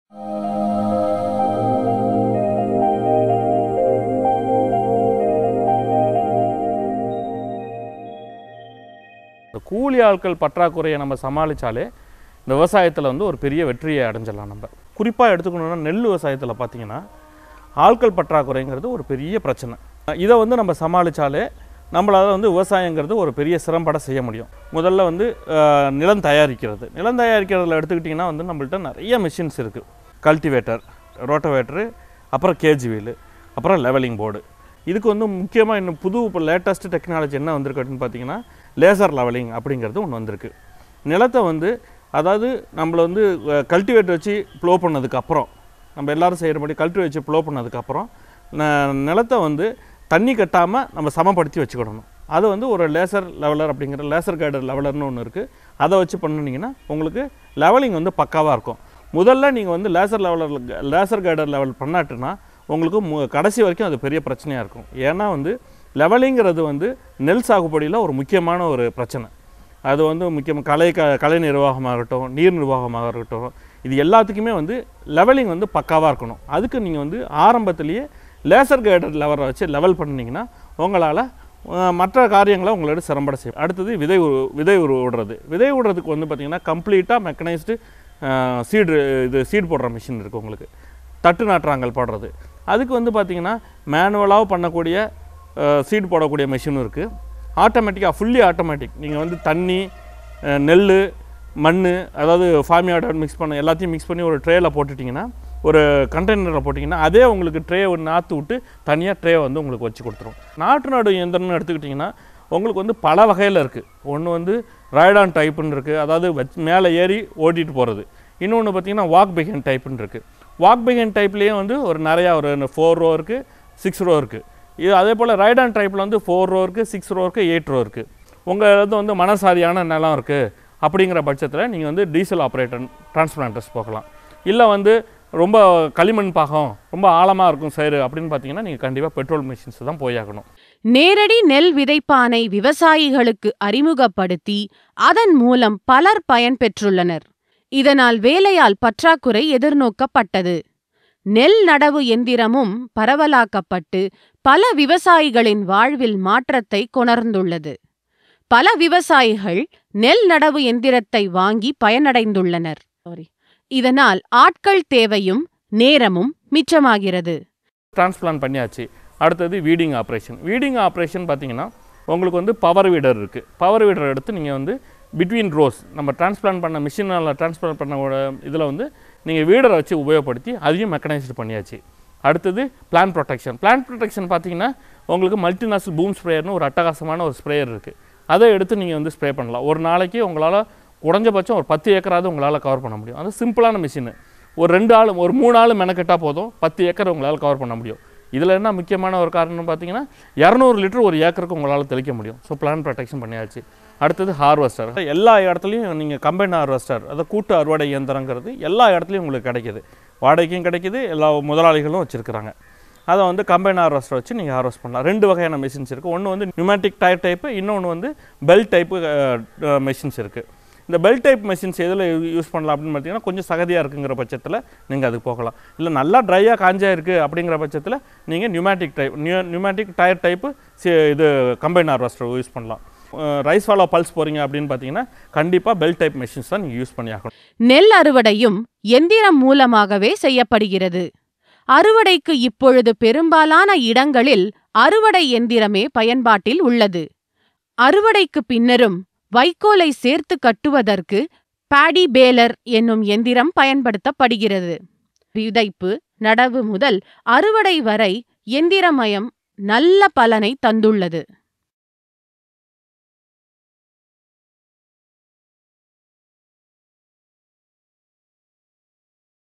இந்த கூலி ஆட்கள் பற்றாக்குறையை நம்ம சமாளித்தாலே இந்த விவசாயத்தில் வந்து ஒரு பெரிய வெற்றியை அடைஞ்சிடலாம் நம்ம குறிப்பாக எடுத்துக்கணுன்னா நெல் விவசாயத்தில் பார்த்தீங்கன்னா ஆட்கள் பற்றாக்குறைங்கிறது ஒரு பெரிய பிரச்சனை இதை வந்து நம்ம சமாளித்தாலே நம்மளால் வந்து விவசாயங்கிறது ஒரு பெரிய சிரம்பட செய்ய முடியும் முதல்ல வந்து அஹ், நிலம் தயாரிக்கிறது நிலம் தயாரிக்கிறதுல எடுத்துக்கிட்டிங்கன்னா வந்து நம்மள்ட்ட நிறைய மிஷின்ஸ் இருக்குது கல்டிவேட்டர் ரோட்டோவேட்டரு அப்புறம் கேஜி வீலு அப்புறம் லெவலிங் போர்டு இதுக்கு வந்து முக்கியமாக இன்னும் புது இப்போ லேட்டஸ்ட் டெக்னாலஜி என்ன வந்திருக்கு அப்படின்னு பார்த்தீங்கன்னா லேசர் லெவலிங் அப்படிங்கிறது ஒன்று வந்திருக்கு நிலத்தை வந்து அதாவது நம்மளை வந்து கல்டிவேட்டர் வச்சு ப்ளோ பண்ணதுக்கப்புறம் நம்ம எல்லாரும் செய்கிறபடி கல்டிவேட் வச்சு ப்ளோ பண்ணதுக்கப்புறம் நிலத்தை வந்து தண்ணி கட்டாமல் நம்ம சமப்படுத்தி வச்சுக்கிடணும் அது வந்து ஒரு லேசர் லெவலர் அப்படிங்கிற லேசர் கைடர் லெவலர்னு ஒன்று இருக்குது அதை வச்சு பண்ணினீங்கன்னா உங்களுக்கு லெவலிங் வந்து பக்காவாக இருக்கும் முதல்ல நீங்கள் வந்து laser leveler laser guider level பண்ணாட்டுன்னா உங்களுக்கு மு கடைசி வரைக்கும் அது பெரிய பிரச்சனையாக இருக்கும் ஏன்னா வந்து லெவலிங்கிறது வந்து நெல் சாகுபடியில் ஒரு முக்கியமான ஒரு பிரச்சனை அது வந்து முக்கியமாக கலை க கலை நிர்வாகமாகட்டும் நீர் நிர்வாகமாக இருக்கட்டும் இது எல்லாத்துக்குமே வந்து லெவலிங் வந்து பக்காவாக இருக்கணும் அதுக்கு நீங்கள் வந்து ஆரம்பத்திலேயே லேசர் கைடர் லெவரை வச்சு லெவல் பண்ணினீங்கன்னா உங்களால் மற்ற காரியங்களை உங்களோட சிரமப்பட செய்யும் அடுத்தது விதை உரு விதை உரு விடுறது விதை விடுறதுக்கு வந்து பார்த்திங்கன்னா கம்ப்ளீட்டாக மெக்கனைஸ்டு சீடு இது சீட் போடுற மிஷின் இருக்குது உங்களுக்கு தட்டு நாற்றாங்கல் போடுறது அதுக்கு வந்து பார்த்திங்கன்னா மேனுவலாக பண்ணக்கூடிய சீட் போடக்கூடிய மிஷினும் இருக்குது ஆட்டோமேட்டிக்காக ஃபுல்லி ஆட்டோமேட்டிக் நீங்கள் வந்து தண்ணி அஹ், நெல் மண் அதாவது ஃபார்மியாடர் மிக்ஸ் பண்ண எல்லாத்தையும் மிக்ஸ் பண்ணி ஒரு ட்ரேயில் போட்டுட்டிங்கன்னா ஒரு கண்டெய்னரில் போட்டிங்கன்னா அதே உங்களுக்கு ட்ரே ஒரு நாற்று விட்டு தனியாக ட்ரே வந்து உங்களுக்கு வச்சு கொடுத்துரும் நாட்டு நாடு இயந்திரம்னு எடுத்துக்கிட்டிங்கன்னா உங்களுக்கு வந்து பல வகையில் இருக்குது ஒன்று வந்து ராய்டான் டைப்புன்னு இருக்குது அதாவது வச் மேலே ஏறி ஓட்டிகிட்டு போகிறது இன்னொன்று பார்த்தீங்கன்னா வாக் பிகன் டைப்புன்னு இருக்குது வாக் பிகன் டைப்லேயே வந்து ஒரு நிறையா ஒரு ஃபோர் ரோ இருக்குது சிக்ஸ் ரோ இருக்குது இது அதே போல் ரைடான் டைப்பில் வந்து ஃபோர் ரோ இருக்குது சிக்ஸ் ரோ இருக்குது எயிட் ரோ இருக்குது உங்கள் இது வந்து மனசாரியான நிலம் இருக்குது அப்படிங்கிற பட்சத்தில் நீங்கள் வந்து டீசல் ஆப்ரேட்டர் டிரான்ஸ்பிளான்டர்ஸ் போகலாம் இல்லை வந்து ரொம்ப களிமண் பாகம் ரொம்ப ஆழமாக இருக்கும் சைடு அப்படின்னு பார்த்தீங்கன்னா நீங்கள் கண்டிப்பாக பெட்ரோல் மிஷின்ஸ் தான் போயாகணும் நேரடி நெல் விதைப்பானை விவசாயிகளுக்கு அறிமுகப்படுத்தி அதன் மூலம் பலர் பயன்பெற்றுள்ளனர் இதனால் வேலையால் பற்றாக்குறை எதிர்நோக்கப்பட்டது நெல் நடவு எந்திரமும் பரவலாக்கப்பட்டு பல விவசாயிகளின் வாழ்வில் மாற்றத்தை கொணர்ந்துள்ளது பல விவசாயிகள் நெல் நடவு எந்திரத்தை வாங்கி பயனடைந்துள்ளனர் Sorry. இதனால் ஆட்கள் தேவையும் நேரமும் மிச்சமாகிறது டிரான்ஸ்பிளான் பண்ணியாச்சு அடுத்தது வீடிங் ஆப்ரேஷன் வீடிங் ஆப்ரேஷன் பார்த்தீங்கன்னா உங்களுக்கு வந்து பவர் வீடர் இருக்குது பவர் வீடர் எடுத்து நீங்கள் வந்து பிட்வீன் ரோஸ் நம்ம டிரான்ஸ்பிளான் பண்ண மிஷினால் டிரான்ஸ்பிளான் பண்ண இதில் வந்து நீங்கள் வீடரை வச்சு உபயோகப்படுத்தி அதையும் மெக்கனைஸ்டு பண்ணியாச்சு அடுத்தது பிளான் ப்ரொடெக்ஷன் பிளான் ப்ரொடெக்ஷன் பார்த்தீங்கன்னா உங்களுக்கு மல்டிநாசல் பூம் ஸ்ப்ரேயர்னு ஒரு அட்டகாசமான ஒரு ஸ்ப்ரேயர் இருக்குது அதை எடுத்து நீங்கள் வந்து ஸ்ப்ரே பண்ணலாம் ஒரு நாளைக்கு உங்களால் குறைஞ்சபட்சம் ஒரு பத்து ஏக்கராவது உங்களால் கவர் பண்ண முடியும் அது சிம்பிளான மிஷின் ஒரு ரெண்டு ஆள் ஒரு மூணு ஆள் மெனக்கெட்டால் போதும் பத்து ஏக்கர் உங்களால் கவர் பண்ண முடியும் இதில் என்ன முக்கியமான ஒரு காரணம் பார்த்தீங்கன்னா இரநூறு லிட்டர் ஒரு ஏக்கருக்கு உங்களால் தெளிக்க முடியும் ஸோ பிளான் ப்ரொடெக்ஷன் பண்ணியாச்சு அடுத்தது ஹார்வெஸ்டர் எல்லா இடத்துலையும் நீங்கள் கம்பைன் ஹார்வெஸ்டர் அதாவது கூட்டு அறுவடை இயந்திரங்கிறது எல்லா இடத்துலையும் உங்களுக்கு கிடைக்கிது வாடகைக்கும் கிடைக்கிது எல்லா முதலாளிகளும் வச்சுருக்கிறாங்க அதை வந்து கம்பைன் ஹார்வெஸ்டர் வச்சு நீங்கள் ஹார்வெஸ்ட் பண்ணலாம் ரெண்டு வகையான மிஷின்ஸ் இருக்குது ஒன்று வந்து நியூமேட்டிக் டயர் டைப்பு இன்னொன்று வந்து பெல் டைப்பு மிஷின்ஸ் இருக்குது இந்த பெல் டைப் மெஷின்ஸ் எதில் யூஸ் பண்ணலாம் அப்படின்னு பார்த்தீங்கன்னா கொஞ்சம் சகதியாக இருக்குங்கிற பட்சத்தில் நீங்கள் அதுக்கு போகலாம் இல்லை நல்லா ட்ரையாக காஞ்சா இருக்குது அப்படிங்கிற பட்சத்தில் நீங்கள் pneumatic type new pneumatic tyre type இது கம்பைன் ஹார்வெஸ்டர் யூஸ் பண்ணலாம் ரைஸ் ஃபாலோ பல்ஸ் போகிறீங்க அப்படின்னு பார்த்தீங்கன்னா கண்டிப்பாக பெல் டைப் மெஷின்ஸ் தான் நீங்கள் யூஸ் பண்ணி ஆகணும் நெல் அறுவடையும் எந்திரம் மூலமாகவே செய்யப்படுகிறது அறுவடைக்கு இப்பொழுது பெரும்பாலான இடங்களில் அறுவடை எந்திரமே பயன்பாட்டில் உள்ளது அறுவடைக்கு பின்னரும் வைக்கோலை சேர்த்து கட்டுவதற்கு பாடி பேலர் என்னும் எந்திரம் பயன்படுத்தப்படுகிறது விதைப்பு நடவு முதல் அறுவடை வரை எந்திரமயம் நல்ல பலனை தந்துள்ளது